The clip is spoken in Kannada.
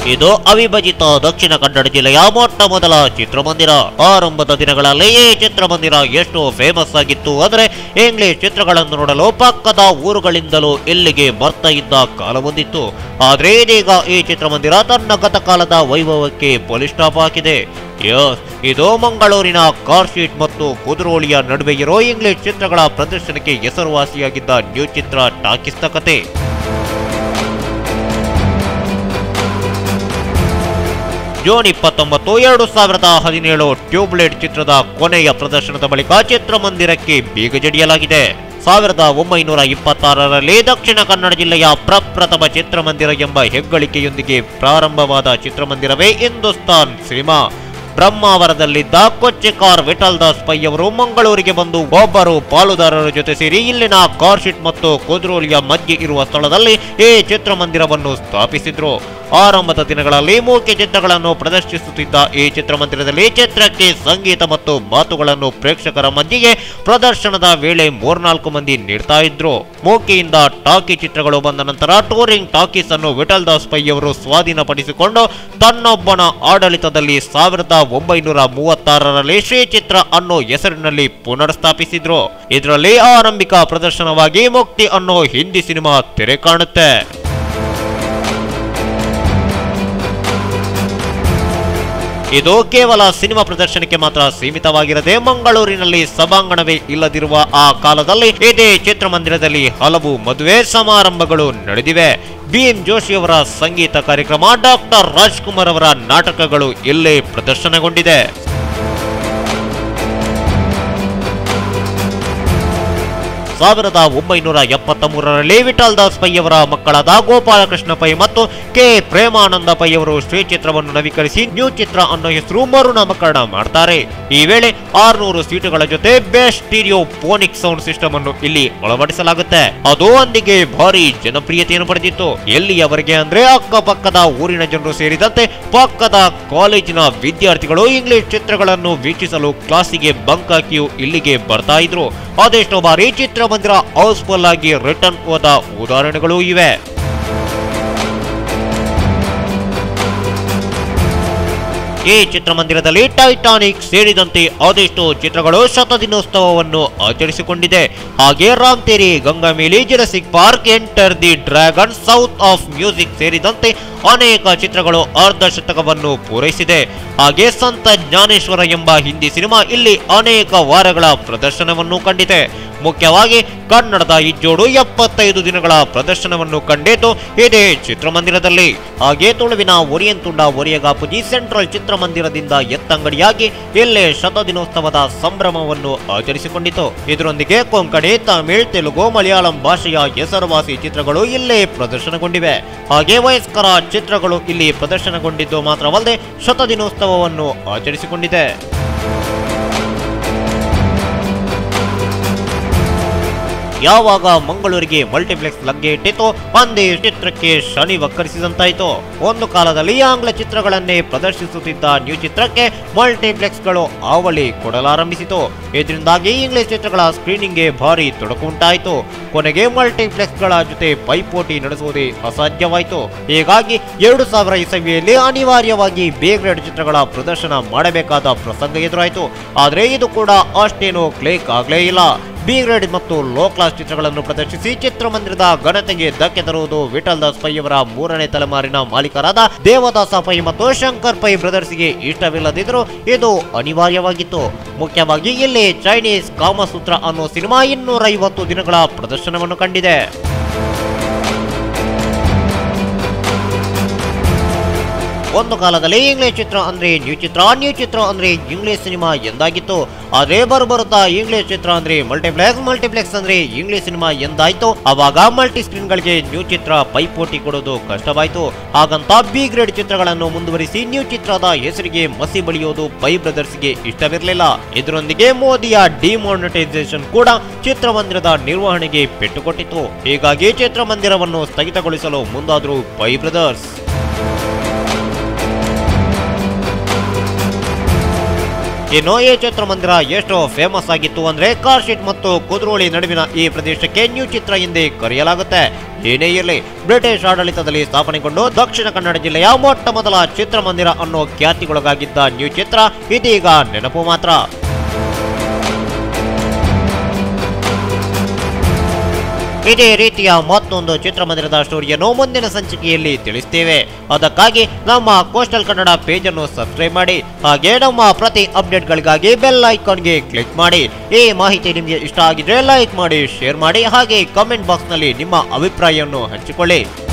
ಇದು ಅವಿಭಜಿತ ದಕ್ಷಿಣ ಕನ್ನಡ ಜಿಲ್ಲೆಯ ಮೊಟ್ಟ ಮೊದಲ ಚಿತ್ರಮಂದಿರ ಆರಂಭದ ದಿನಗಳಲ್ಲಿ ಈ ಚಿತ್ರಮಂದಿರ ಎಷ್ಟು ಫೇಮಸ್ ಆಗಿತ್ತು ಅಂದ್ರೆ ಇಂಗ್ಲಿಷ್ ಚಿತ್ರಗಳನ್ನು ನೋಡಲು ಪಕ್ಕದ ಊರುಗಳಿಂದಲೂ ಇಲ್ಲಿಗೆ ಬರ್ತಾ ಇದ್ದ ಕಾಲ ಬಂದಿತ್ತು ಆದ್ರೆ ಇದೀಗ ಈ ಚಿತ್ರಮಂದಿರ ತನ್ನ ಗತಕಾಲದ ವೈಭವಕ್ಕೆ ಪೊಲೀಸ್ ಸ್ಟಾಪ್ ಹಾಕಿದೆ ಯಸ್ ಇದು ಮಂಗಳೂರಿನ ಕಾರ್ ಶೀಟ್ ಮತ್ತು ಕುದುರೋಳಿಯ ನಡುವೆ ಇರೋ ಇಂಗ್ಲಿಷ್ ಚಿತ್ರಗಳ ಪ್ರದರ್ಶನಕ್ಕೆ ಹೆಸರುವಾಸಿಯಾಗಿದ್ದ ನ್ಯೂ ಚಿತ್ರ ಟಾಕಿಸ್ತ ಕತೆ ಜೂನ್ ಇಪ್ಪತ್ತೊಂಬತ್ತು ಎರಡು ಸಾವಿರದ ಹದಿನೇಳು ಟ್ಯೂಬ್ಲೈಟ್ ಚಿತ್ರದ ಕೊನೆಯ ಪ್ರದರ್ಶನದ ಬಳಿಕ ಚಿತ್ರಮಂದಿರಕ್ಕೆ ಬೀಗ ಜಡಿಯಲಾಗಿದೆ ಸಾವಿರದ ಒಂಬೈನೂರ ಇಪ್ಪತ್ತಾರರಲ್ಲಿ ದಕ್ಷಿಣ ಕನ್ನಡ ಜಿಲ್ಲೆಯ ಪ್ರಪ್ರಥಮ ಚಿತ್ರಮಂದಿರ ಎಂಬ ಹೆಗ್ಗಳಿಕೆಯೊಂದಿಗೆ ಪ್ರಾರಂಭವಾದ ಚಿತ್ರಮಂದಿರವೇ ಹಿಂದೂಸ್ತಾನ್ ಸಿನಿಮಾ ಬ್ರಹ್ಮಾವರದಲ್ಲಿದ್ದ ಕೊಚ್ಚಿಕಾರ್ ವಿಠಲ್ ದಾಸ್ ಪೈ ಅವರು ಮಂಗಳೂರಿಗೆ ಬಂದು ಒಬ್ಬರು ಪಾಲುದಾರರ ಜೊತೆ ಸೇರಿ ಇಲ್ಲಿನ ಕಾರ್ ಶೀಟ್ ಮತ್ತು ಕುದ್ರೋಲಿಯ ಮಧ್ಯೆ ಇರುವ ಸ್ಥಳದಲ್ಲಿ ಈ ಚಿತ್ರಮಂದಿರವನ್ನು ಸ್ಥಾಪಿಸಿದ್ರು ಆರಂಭದ ದಿನಗಳಲ್ಲಿ ಮೂಕೆ ಚಿತ್ರಗಳನ್ನು ಪ್ರದರ್ಶಿಸುತ್ತಿದ್ದ ಈ ಚಿತ್ರಮಂದಿರದಲ್ಲಿ ಚಿತ್ರಕ್ಕೆ ಸಂಗೀತ ಮತ್ತು ಮಾತುಗಳನ್ನು ಪ್ರೇಕ್ಷಕರ ಮಧ್ಯೆಗೆ ಪ್ರದರ್ಶನದ ವೇಳೆ ಮೂರ್ನಾಲ್ಕು ಮಂದಿ ನೀಡ್ತಾ ಇದ್ರು ಮೂಕೆಯಿಂದ ಟಾಕಿ ಚಿತ್ರಗಳು ಬಂದ ನಂತರ ಟೂರಿಂಗ್ ಟಾಕೀಸ್ ಅನ್ನು ವಿಠಲ್ ದಾಸ್ ಪೈ ಅವರು ಸ್ವಾಧೀನಪಡಿಸಿಕೊಂಡು ತನ್ನೊಬ್ಬನ ಆಡಳಿತದಲ್ಲಿ ಸಾವಿರದ ಒಂಬೈನೂರ ಮೂವತ್ತಾರರಲ್ಲಿ ಶ್ರೀ ಚಿತ್ರ ಅನ್ನೋ ಹೆಸರಿನಲ್ಲಿ ಪುನರ್ ಸ್ಥಾಪಿಸಿದ್ರು ಇದರಲ್ಲಿ ಆರಂಭಿಕ ಪ್ರದರ್ಶನವಾಗಿ ಮುಕ್ತಿ ಅನ್ನೋ ಹಿಂದಿ ಸಿನಿಮಾ ತೆರೆ ಕಾಣುತ್ತೆ ಇದು ಕೇವಲ ಸಿನಿಮಾ ಪ್ರದರ್ಶನಕ್ಕೆ ಮಾತ್ರ ಸೀಮಿತವಾಗಿರದೆ ಮಂಗಳೂರಿನಲ್ಲಿ ಸಭಾಂಗಣವೇ ಇಲ್ಲದಿರುವ ಆ ಕಾಲದಲ್ಲಿ ಇದೇ ಚಿತ್ರಮಂದಿರದಲ್ಲಿ ಹಲವು ಮದುವೆ ಸಮಾರಂಭಗಳು ನಡೆದಿವೆ ಬಿ ಎಂ ಜೋಶಿಯವರ ಸಂಗೀತ ಕಾರ್ಯಕ್ರಮ ಡಾಕ್ಟರ್ ರಾಜ್ಕುಮಾರ್ ಅವರ ನಾಟಕಗಳು ಇಲ್ಲೇ ಪ್ರದರ್ಶನಗೊಂಡಿದೆ ಸಾವಿರದ ಒಂಬೈನೂರ ಎಪ್ಪತ್ತ ಮೂರರಲ್ಲಿ ವಿಠಲ್ ದಾಸ್ ಪೈ ಅವರ ಮಕ್ಕಳಾದ ಗೋಪಾಲಕೃಷ್ಣ ಪೈ ಮತ್ತು ಕೆ ಪ್ರೇಮಾನಂದ ಪೈ ಅವರು ಶ್ರೀ ಚಿತ್ರವನ್ನು ನವೀಕರಿಸಿ ನ್ಯೂ ಚಿತ್ರ ಅನ್ನೋ ಹೆಸರು ಮರುನಾಮಕರಣ ಮಾಡ್ತಾರೆ ಈ ವೇಳೆ ಆರ್ನೂರು ಸೀಟುಗಳ ಜೊತೆ best stereophonic sound system ಅನ್ನು ಇಲ್ಲಿ ಅಳವಡಿಸಲಾಗುತ್ತೆ ಅದು ಅಂದಿಗೆ ಭಾರಿ ಜನಪ್ರಿಯತೆಯನ್ನು ಪಡೆದಿತ್ತು ಎಲ್ಲಿಯವರೆಗೆ ಅಂದ್ರೆ ಅಕ್ಕಪಕ್ಕದ ಊರಿನ ಜನರು ಸೇರಿದಂತೆ ಪಕ್ಕದ ಕಾಲೇಜಿನ ವಿದ್ಯಾರ್ಥಿಗಳು ಇಂಗ್ಲಿಷ್ ಚಿತ್ರಗಳನ್ನು ವೀಕ್ಷಿಸಲು ಕ್ಲಾಸಿಗೆ ಬಂಕ್ ಹಾಕಿಯೂ ಇಲ್ಲಿಗೆ ಬರ್ತಾ ಇದ್ರು ಅದೆಷ್ಟೋ ಬಾರಿ ಚಿತ್ರಮಂದಿರ ಹೌಸ್ಫುಲ್ ಆಗಿ ರಿಟರ್ನ್ ಹೋದ ಉದಾಹರಣೆಗಳೂ ಇವೆ ಈ ಚಿತ್ರಮಂದಿರದಲ್ಲಿ ಟೈಟಾನಿಕ್ ಸೇರಿದಂತೆ ಅದೆಷ್ಟೋ ಚಿತ್ರಗಳು ಶತದಿನೋತ್ಸವವನ್ನು ಆಚರಿಸಿಕೊಂಡಿದೆ ಹಾಗೆ Ram Teri Ganga Maili Jurassic Park Enter the Dragon Sound of Music ಸೇರಿದಂತೆ ಅನೇಕ ಚಿತ್ರಗಳು ಅರ್ಧ ಶತಕವನ್ನು ಪೂರೈಸಿದೆ ಹಾಗೆ ಸಂತ ಜ್ಞಾನೇಶ್ವರ ಎಂಬ ಹಿಂದಿ ಸಿನಿಮಾ ಇಲ್ಲಿ ಅನೇಕ ವಾರಗಳ ಪ್ರದರ್ಶನವನ್ನು ಕಂಡಿದೆ ಮುಖ್ಯವಾಗಿ ಕನ್ನಡದ ಇಜ್ಜೋಡು ಎಪ್ಪತ್ತೈದು ದಿನಗಳ ಪ್ರದರ್ಶನವನ್ನು ಕಂಡಿದ್ದು ಇದೇ ಚಿತ್ರಮಂದಿರದಲ್ಲಿ ಹಾಗೆ ತುಳುವಿನ ಒರಿಯನ್ ತುಂಡ ಒರಿಯಗಾಪುಜಿ ಸೆಂಟ್ರಲ್ ಚಿತ್ರಮಂದಿರದಿಂದ ಎತ್ತಂಗಡಿಯಾಗಿ ಇಲ್ಲೇ ಶತದಿನೋತ್ಸವದ ಸಂಭ್ರಮವನ್ನು ಆಚರಿಸಿಕೊಂಡಿತು ಇದರೊಂದಿಗೆ ಕೊಂಕಣಿ ತಮಿಳ್ ತೆಲುಗು ಮಲಯಾಳಂ ಭಾಷೆಯ ಹೆಸರುವಾಸಿ ಚಿತ್ರಗಳು ಇಲ್ಲೇ ಪ್ರದರ್ಶನಗೊಂಡಿವೆ ಹಾಗೆ ವಯಸ್ಕರ ಚಿತ್ರಗಳು ಇಲ್ಲಿ ಪ್ರದರ್ಶನಗೊಂಡಿದ್ದು ಮಾತ್ರವಲ್ಲದೆ ಶತದಿನೋತ್ಸವವನ್ನು ಆಚರಿಸಿಕೊಂಡಿದೆ ಯಾವಾಗ ಮಂಗಳೂರಿಗೆ ಮಲ್ಟಿಪ್ಲೆಕ್ಸ್ ಲಗ್ಗೆ ಇಟ್ಟಿತು ಅಂದೇ ಚಿತ್ರಕ್ಕೆ ಶನಿ ವಕ್ಕರಿಸಿದಂತಾಯಿತು ಒಂದು ಕಾಲದಲ್ಲಿ ಆಂಗ್ಲ ಚಿತ್ರಗಳನ್ನೇ ಪ್ರದರ್ಶಿಸುತ್ತಿದ್ದ ನ್ಯೂ ಚಿತ್ರಕ್ಕೆ ಮಲ್ಟಿಪ್ಲೆಕ್ಸ್ಗಳು ಆವಳಿ ಕೊಡಲಾರಂಭಿಸಿತು ಇದರಿಂದಾಗಿ ಇಂಗ್ಲಿಷ್ ಚಿತ್ರಗಳ ಸ್ಕ್ರೀನಿಂಗ್ಗೆ ಭಾರಿ ತೊಡಕು ಉಂಟಾಯಿತು ಕೊನೆಗೆ ಮಲ್ಟಿಪ್ಲೆಕ್ಸ್ಗಳ ಜೊತೆ ಪೈಪೋಟಿ ನಡೆಸುವುದೇ ಅಸಾಧ್ಯವಾಯಿತು ಹೀಗಾಗಿ ಎರಡು ಸಾವಿರ ಇಸವಿಯಲ್ಲಿ ಅನಿವಾರ್ಯವಾಗಿ ಬಿ ಗ್ರೇಡ್ ಚಿತ್ರಗಳ ಪ್ರದರ್ಶನ ಮಾಡಬೇಕಾದ ಪ್ರಸಂಗ ಎದುರಾಯಿತು ಆದರೆ ಇದು ಕೂಡ ಅಷ್ಟೇನು ಕ್ಲೇಕ್ ಆಗಲೇ ಇಲ್ಲ ಬಿ ಗ್ರೇಡ್ ಮತ್ತು ಲೋ ಕ್ಲಾಸ್ ಚಿತ್ರಗಳನ್ನು ಪ್ರದರ್ಶಿಸಿ ಚಿತ್ರಮಂದಿರದ ಘನತೆಗೆ ಧಕ್ಕೆ ತರುವುದು ವಿಠಲ್ ದಾಸ್ ಪೈ ಅವರ ಮೂರನೇ ತಲೆಮಾರಿನ ಮಾಲೀಕರಾದ ದೇವದಾಸ ಪೈ ಮತ್ತು ಶಂಕರ್ ಪೈ ಬ್ರದರ್ಸ್ಗೆ ಇಷ್ಟವಿಲ್ಲದಿದ್ದರೂ ಇದು ಅನಿವಾರ್ಯವಾಗಿತ್ತು ಮುಖ್ಯವಾಗಿ ಇಲ್ಲಿ ಚೈನೀಸ್ ಕಾಮಸೂತ್ರ ಅನ್ನೋ ಸಿನಿಮಾ ಇನ್ನೂರ ಐವತ್ತು ದಿನಗಳ ಪ್ರದರ್ಶನವನ್ನು ಕಂಡಿದೆ ಒಂದು ಕಾಲದಲ್ಲಿ ಇಂಗ್ಲಿಷ್ ಚಿತ್ರ ಅಂದ್ರೆ ನ್ಯೂ ಚಿತ್ರ ನ್ಯೂ ಚಿತ್ರ ಅಂದ್ರೆ ಇಂಗ್ಲಿಷ್ ಸಿನಿಮಾ ಎಂದಾಗಿತ್ತು ಆದ್ರೆ ಬರುತ್ತಾ ಇಂಗ್ಲಿಷ್ ಚಿತ್ರ ಅಂದ್ರೆ ಮಲ್ಟಿಪ್ಲೆಕ್ಸ್ ಮಲ್ಟಿಪ್ಲೆಕ್ಸ್ ಅಂದ್ರೆ ಇಂಗ್ಲಿಷ್ ಸಿನಿಮಾ ಎಂದಾಯ್ತು ಅವಾಗ ಮಲ್ಟಿ ಸ್ಕ್ರೀನ್ ಗಳಿಗೆ ನ್ಯೂ ಚಿತ್ರ ಪೈಪೋಟಿ ಕೊಡೋದು ಕಷ್ಟವಾಯ್ತು ಹಾಗಂತ ಬಿ ಗ್ರೇಡ್ ಚಿತ್ರಗಳನ್ನು ಮುಂದುವರಿಸಿ ನ್ಯೂ ಚಿತ್ರದ ಹೆಸರಿಗೆ ಮಸಿ ಬಳಿಯೋದು ಪೈ ಬ್ರದರ್ಸ್ಗೆ ಇಷ್ಟವಿರಲಿಲ್ಲ ಇದರೊಂದಿಗೆ ಮೋದಿಯ ಡಿಮಾನಿಟೈಸೇಷನ್ ಕೂಡ ಚಿತ್ರಮಂದಿರದ ನಿರ್ವಹಣೆಗೆ ಪೆಟ್ಟು ಕೊಟ್ಟಿತ್ತು ಹೀಗಾಗಿ ಚಿತ್ರಮಂದಿರವನ್ನು ಸ್ಥಗಿತಗೊಳಿಸಲು ಮುಂದಾದ್ರು ಪೈ ಬ್ರದರ್ಸ್ ಇನ್ನು ಈ ಚಿತ್ರಮಂದಿರ ಎಷ್ಟು ಫೇಮಸ್ ಆಗಿತ್ತು ಅಂದ್ರೆ ಕಾರ್ಶೀಟ್ ಮತ್ತು ಕುದ್ರೋಳಿ ನಡುವಿನ ಈ ಪ್ರದೇಶಕ್ಕೆ ನ್ಯೂ ಚಿತ್ರ ಎಂದೇ ಕರೆಯಲಾಗುತ್ತೆ ಏನೇ ಇರಲಿ ಬ್ರಿಟಿಷ್ ಆಡಳಿತದಲ್ಲಿ ಸ್ಥಾಪನೆಗೊಂಡು ದಕ್ಷಿಣ ಕನ್ನಡ ಜಿಲ್ಲೆಯ ಮೊಟ್ಟ ಮೊದಲ ಚಿತ್ರಮಂದಿರ ಅನ್ನೋ ಖ್ಯಾತಿಗೊಳಗಾಗಿದ್ದ ನ್ಯೂ ಚಿತ್ರ ಇದೀಗ ನೆನಪು ಮಾತ್ರ ಇದೇ ರೀತಿಯ ಮತ್ತೊಂದು ಚಿತ್ರಮಂದಿರದ ಸ್ಟೋರಿಯನ್ನು ಮುಂದಿನ ಸಂಚಿಕೆಯಲ್ಲಿ ತಿಳಿಸ್ತೇವೆ ಅದಕ್ಕಾಗಿ ನಮ್ಮ ಕೋಸ್ಟಲ್ ಕನ್ನಡ ಪೇಜ್ ಅನ್ನು ಸಬ್ಸ್ಕ್ರೈಬ್ ಮಾಡಿ ಹಾಗೆ ನಮ್ಮ ಪ್ರತಿ ಅಪ್ಡೇಟ್ಗಳಿಗಾಗಿ ಬೆಲ್ ಐಕಾನ್ಗೆ ಕ್ಲಿಕ್ ಮಾಡಿ ಈ ಮಾಹಿತಿ ನಿಮಗೆ ಇಷ್ಟ ಆಗಿದ್ರೆ ಲೈಕ್ ಮಾಡಿ ಶೇರ್ ಮಾಡಿ ಹಾಗೆ ಕಾಮೆಂಟ್ ಬಾಕ್ಸ್ನಲ್ಲಿ ನಿಮ್ಮ ಅಭಿಪ್ರಾಯವನ್ನು ಹಂಚಿಕೊಳ್ಳಿ